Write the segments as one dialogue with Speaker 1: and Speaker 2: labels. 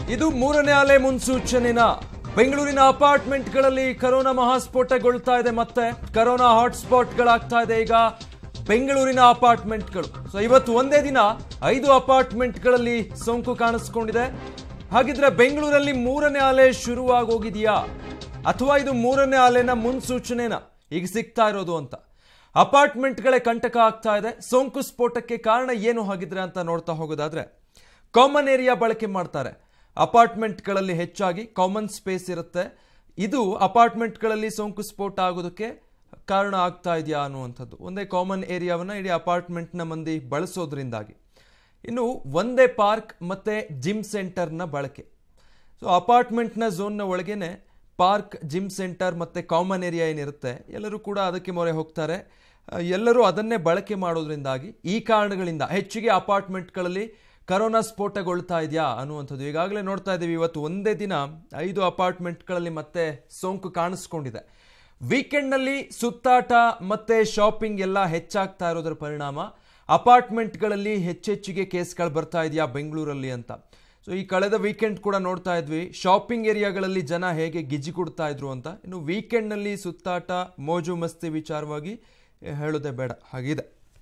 Speaker 1: ಇದು ಮೂರನೇ ಅಲೆ ಮುನ್ಸೂಚನೆನ ಬೆಂಗಳೂರಿನ ಅಪಾರ್ಟ್ಮೆಂಟ್ಗಳಲ್ಲಿ ಕರೋನಾ ಮಹಾಸ್ಫೋಟಗೊಳ್ತಾ ಇದೆ ಮತ್ತೆ ಕರೋನಾ ಹಾಟ್ಸ್ಪಾಟ್ಗಳಾಗ್ತಾ ಇದೆ ಈಗ ಬೆಂಗಳೂರಿನ ಅಪಾರ್ಟ್ಮೆಂಟ್ಗಳು ಸೊ ಇವತ್ತು ಒಂದೇ ದಿನ ಐದು ಅಪಾರ್ಟ್ಮೆಂಟ್ಗಳಲ್ಲಿ ಸೋಂಕು ಕಾಣಿಸ್ಕೊಂಡಿದೆ ಹಾಗಿದ್ರೆ ಬೆಂಗಳೂರಲ್ಲಿ ಮೂರನೇ ಅಲೆ ಶುರುವಾಗೋಗಿದೆಯಾ ಅಥವಾ ಇದು ಮೂರನೇ ಅಲೆನ ಮುನ್ಸೂಚನೆನ ಈಗ ಸಿಗ್ತಾ ಇರೋದು ಅಂತ ಅಪಾರ್ಟ್ಮೆಂಟ್ಗಳೇ ಕಂಟಕ ಆಗ್ತಾ ಇದೆ ಸೋಂಕು ಸ್ಫೋಟಕ್ಕೆ ಕಾರಣ ಏನು ಹಾಗಿದ್ರೆ ಅಂತ ನೋಡ್ತಾ ಹೋಗೋದಾದ್ರೆ ಕಾಮನ್ ಏರಿಯಾ ಬಳಕೆ ಮಾಡ್ತಾರೆ ಅಪಾರ್ಟ್ಮೆಂಟ್ಗಳಲ್ಲಿ ಹೆಚ್ಚಾಗಿ ಕಾಮನ್ ಸ್ಪೇಸ್ ಇರುತ್ತೆ ಇದು ಅಪಾರ್ಟ್ಮೆಂಟ್ಗಳಲ್ಲಿ ಸೋಂಕು ಸ್ಫೋಟ ಆಗೋದಕ್ಕೆ ಕಾರಣ ಆಗ್ತಾ ಇದೆಯಾ ಅನ್ನುವಂಥದ್ದು ಒಂದೇ ಕಾಮನ್ ಏರಿಯಾವನ್ನ ಇಡೀ ಅಪಾರ್ಟ್ಮೆಂಟ್ನ ಮಂದಿ ಬಳಸೋದ್ರಿಂದಾಗಿ ಇನ್ನು ಒಂದೇ ಪಾರ್ಕ್ ಮತ್ತೆ ಜಿಮ್ ಸೆಂಟರ್ನ ಬಳಕೆ ಸೊ ಅಪಾರ್ಟ್ಮೆಂಟ್ನ ಝೋನ್ನ ಒಳಗೇನೆ ಪಾರ್ಕ್ ಜಿಮ್ ಸೆಂಟರ್ ಮತ್ತು ಕಾಮನ್ ಏರಿಯಾ ಏನಿರುತ್ತೆ ಎಲ್ಲರೂ ಕೂಡ ಅದಕ್ಕೆ ಮೊರೆ ಹೋಗ್ತಾರೆ ಆ, ಎಲ್ಲರೂ ಅದನ್ನೇ ಬಳಕೆ ಮಾಡೋದ್ರಿಂದಾಗಿ ಈ ಕಾರಣಗಳಿಂದ ಹೆಚ್ಚಿಗೆ ಅಪಾರ್ಟ್ಮೆಂಟ್ಗಳಲ್ಲಿ ಕರೋನಾ ಸ್ಫೋಟಗೊಳ್ತಾ ಇದೆಯಾ ಅನ್ನುವಂಥದ್ದು ಈಗಾಗಲೇ ನೋಡ್ತಾ ಇದ್ದೀವಿ ಇವತ್ತು ಒಂದೇ ದಿನ ಐದು ಅಪಾರ್ಟ್ಮೆಂಟ್ಗಳಲ್ಲಿ ಮತ್ತೆ ಸೋಂಕು ಕಾಣಿಸ್ಕೊಂಡಿದೆ ವೀಕೆಂಡ್ನಲ್ಲಿ ಸುತ್ತಾಟ ಮತ್ತೆ ಶಾಪಿಂಗ್ ಎಲ್ಲ ಹೆಚ್ಚಾಗ್ತಾ ಇರೋದರ ಪರಿಣಾಮ ಅಪಾರ್ಟ್ಮೆಂಟ್ಗಳಲ್ಲಿ ಹೆಚ್ಚೆಚ್ಚಿಗೆ ಕೇಸ್ಗಳು ಬರ್ತಾ ಇದೆಯಾ ಬೆಂಗಳೂರಲ್ಲಿ ಅಂತ ಸೊ ಈ ಕಳೆದ ವೀಕೆಂಡ್ ಕೂಡ ನೋಡ್ತಾ ಇದ್ವಿ ಶಾಪಿಂಗ್ ಏರಿಯಾಗಳಲ್ಲಿ ಜನ ಹೇಗೆ ಗಿಜಿ ಕೊಡ್ತಾ ಇದ್ರು ಅಂತ ಇನ್ನು ವೀಕೆಂಡ್ನಲ್ಲಿ ಸುತ್ತಾಟ ಮೋಜು ಮಸ್ತಿ ವಿಚಾರವಾಗಿ ಹೇಳೋದೇ ಬೇಡ ಹಾಗಿದೆ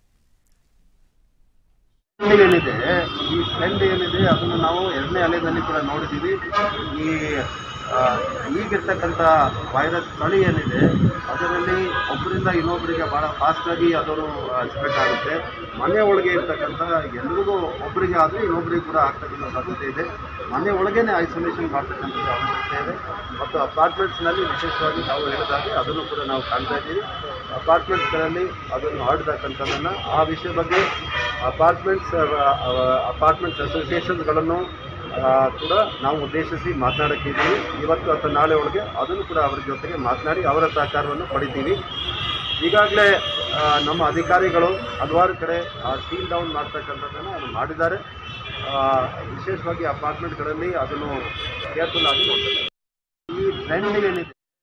Speaker 2: ಟ್ರೆಂಡ್ ಏನಿದೆ ಈ ಟ್ರೆಂಡ್ ಏನಿದೆ ಅದನ್ನು ನಾವು ಎರಡನೇ ಅಲೆದಲ್ಲಿ ಕೂಡ ನೋಡಿದ್ದೀವಿ ಈ ಆ, ಈಗಿರ್ತಕ್ಕಂಥ ವೈರಸ್ ತಳಿ ಏನಿದೆ ಅದರಲ್ಲಿ ಒಬ್ಬರಿಂದ ಇನ್ನೊಬ್ಬರಿಗೆ ಬಹಳ ಫಾಸ್ಟಾಗಿ ಅದನ್ನು ಸ್ಪ್ರೆಡ್ ಆಗುತ್ತೆ ಮನೆ ಒಳಗೆ ಇರ್ತಕ್ಕಂಥ ಎಲ್ರಿಗೂ ಒಬ್ಬರಿಗೆ ಆದರೆ ಇನ್ನೊಬ್ಬರಿಗೆ ಕೂಡ ಆಗ್ತಕ್ಕಂಥ ಸಾಧ್ಯತೆ ಇದೆ ಮನೆ ಒಳಗೇನೆ ಐಸೋಲೇಷನ್ ಮಾಡ್ತಕ್ಕಂಥದ್ದು ಅವಶ್ಯಕತೆ ಇದೆ ಮತ್ತು ಅಪಾರ್ಟ್ಮೆಂಟ್ಸ್ನಲ್ಲಿ ವಿಶೇಷವಾಗಿ ನಾವು ಹೇಳಿದಾಗೆ ಅದನ್ನು ಕೂಡ ನಾವು ಕಾಣ್ತಾ ಇದ್ದೀವಿ ಅಪಾರ್ಟ್ಮೆಂಟ್ಸ್ಗಳಲ್ಲಿ ಅದನ್ನು ಹರಡ್ತಕ್ಕಂಥದ್ದನ್ನು ಆ ವಿಷಯ ಬಗ್ಗೆ ಅಪಾರ್ಟ್ಮೆಂಟ್ಸ್ ಅಪಾರ್ಟ್ಮೆಂಟ್ಸ್ ಅಸೋಸಿಯೇಷನ್ಗಳನ್ನು ಆ, ಕೂಡ ನಾವು ಉದ್ದೇಶಿಸಿ ಮಾತನಾಡಕ್ಕಿದ್ದೀವಿ ಇವತ್ತು ಅಥವಾ ನಾಳೆ ಒಳಗೆ ಅದನ್ನು ಕೂಡ ಅವರ ಜೊತೆಗೆ ಮಾತನಾಡಿ ಅವರ ಸಹಕಾರವನ್ನು ಪಡಿತೀವಿ ಈಗಾಗಲೇ ಆ, ನಮ್ಮ ಅಧಿಕಾರಿಗಳು ಹಲವಾರು ಕಡೆ ಸೀಲ್ ಡೌನ್ ಮಾಡ್ತಕ್ಕಂಥದ್ದನ್ನು ಅದು ಮಾಡಿದ್ದಾರೆ ಆ, ವಿಶೇಷವಾಗಿ ಅಪಾರ್ಟ್ಮೆಂಟ್ಗಳಲ್ಲಿ ಅದನ್ನು ಕೇರ್ಫುಲ್ ಆಗಿ ನೋಡ್ತಾರೆ ಈ ಟ್ರೆಂಡ್ ಏನಿದೆ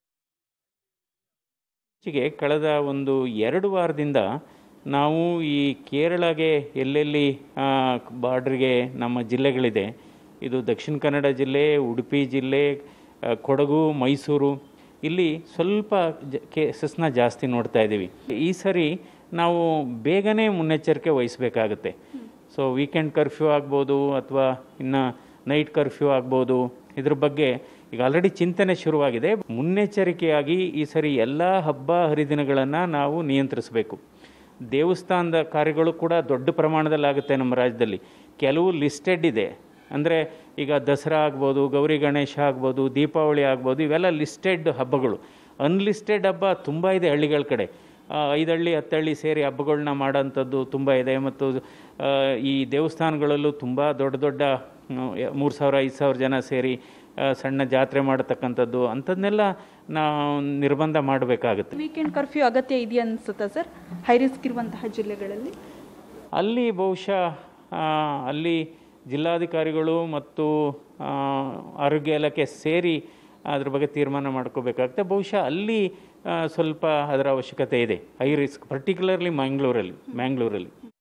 Speaker 3: ಇತ್ತೀಚೆಗೆ ಕಳೆದ ಒಂದು ಎರಡು ವಾರದಿಂದ ನಾವು ಈ ಕೇರಳಗೆ ಎಲ್ಲೆಲ್ಲಿ ಬಾರ್ಡ್ರಿಗೆ ನಮ್ಮ ಜಿಲ್ಲೆಗಳಿದೆ ಇದು ದಕ್ಷಿಣ ಕನ್ನಡ ಜಿಲ್ಲೆ ಉಡುಪಿ ಜಿಲ್ಲೆ ಆ, ಕೊಡಗು ಮೈಸೂರು ಇಲ್ಲಿ ಸ್ವಲ್ಪ ಜ ಕೇಸಸ್ನ ಜಾಸ್ತಿ ನೋಡ್ತಾ ಇದ್ದೀವಿ ಈ ಸರಿ ನಾವು ಬೇಗನೆ ಮುನ್ನೆಚ್ಚರಿಕೆ ವಹಿಸಬೇಕಾಗತ್ತೆ ಸೊ ವೀಕೆಂಡ್ ಕರ್ಫ್ಯೂ ಆಗ್ಬೋದು ಅಥವಾ ಇನ್ನು ನೈಟ್ ಕರ್ಫ್ಯೂ ಆಗ್ಬೋದು ಇದ್ರ ಬಗ್ಗೆ ಈಗ ಆಲ್ರೆಡಿ ಚಿಂತನೆ ಶುರುವಾಗಿದೆ ಮುನ್ನೆಚ್ಚರಿಕೆಯಾಗಿ ಈ ಸರಿ ಎಲ್ಲ ಹಬ್ಬ ಹರಿದಿನಗಳನ್ನು ನಾವು ನಿಯಂತ್ರಿಸಬೇಕು ದೇವಸ್ಥಾನದ ಕಾರ್ಯಗಳು ಕೂಡ ದೊಡ್ಡ ಪ್ರಮಾಣದಲ್ಲಿ ಆಗುತ್ತೆ ನಮ್ಮ ರಾಜ್ಯದಲ್ಲಿ ಕೆಲವು ಲಿಸ್ಟೆಡ್ ಇದೆ ಅಂದರೆ ಈಗ ದಸರಾ ಆಗ್ಬೋದು ಗೌರಿ ಗಣೇಶ ಆಗ್ಬೋದು ದೀಪಾವಳಿ ಆಗ್ಬೋದು ಇವೆಲ್ಲ ಲಿಸ್ಟೆಡ್ ಹಬ್ಬಗಳು ಅನ್ಲಿಸ್ಟೆಡ್ ಹಬ್ಬ ತುಂಬ ಇದೆ ಹಳ್ಳಿಗಳ ಕಡೆ ಆ, ಐದಹಳ್ಳಿ ಹತ್ತಳ್ಳಿ ಸೇರಿ ಹಬ್ಬಗಳನ್ನ ಮಾಡೋಂಥದ್ದು ತುಂಬ ಇದೆ ಮತ್ತು ಆ, ಈ ದೇವಸ್ಥಾನಗಳಲ್ಲೂ ತುಂಬ ದೊಡ್ಡ ದೊಡ್ಡ ಮೂರು ಸಾವಿರ ಐದು ಸಾವಿರ ಜನ ಸೇರಿ ಆ, ಸಣ್ಣ ಜಾತ್ರೆ ಮಾಡತಕ್ಕಂಥದ್ದು ಅಂಥದ್ದನ್ನೆಲ್ಲ ನಾವು ನಿರ್ಬಂಧ ಮಾಡಬೇಕಾಗುತ್ತೆ
Speaker 4: ವೀಕೆಂಡ್ ಕರ್ಫ್ಯೂ ಅಗತ್ಯ ಇದೆಯಾ ಅನಿಸುತ್ತಾ ಸರ್ ಹೈ ರಿಸ್ಕ್ ಇರುವಂತಹ ಜಿಲ್ಲೆಗಳಲ್ಲಿ
Speaker 3: ಅಲ್ಲಿ ಬಹುಶಃ ಆ, ಅಲ್ಲಿ ಜಿಲ್ಲಾಧಿಕಾರಿಗಳು ಮತ್ತು ಆ, ಆರೋಗ್ಯ ಇಲಾಖೆ ಸೇರಿ ಅದ್ರ ಬಗ್ಗೆ ತೀರ್ಮಾನ ಮಾಡ್ಕೋಬೇಕಾಗುತ್ತೆ ಬಹುಶಃ ಅಲ್ಲಿ ಆ, ಸ್ವಲ್ಪ ಅದರ ಅವಶ್ಯಕತೆ ಇದೆ ಹೈ ರಿಸ್ಕ್ ಪರ್ಟಿಕ್ಯುಲರ್ಲಿ ಮ್ಯಾಂಗ್ಳೂರಲ್ಲಿ ಮ್ಯಾಂಗ್ಳೂರಲ್ಲಿ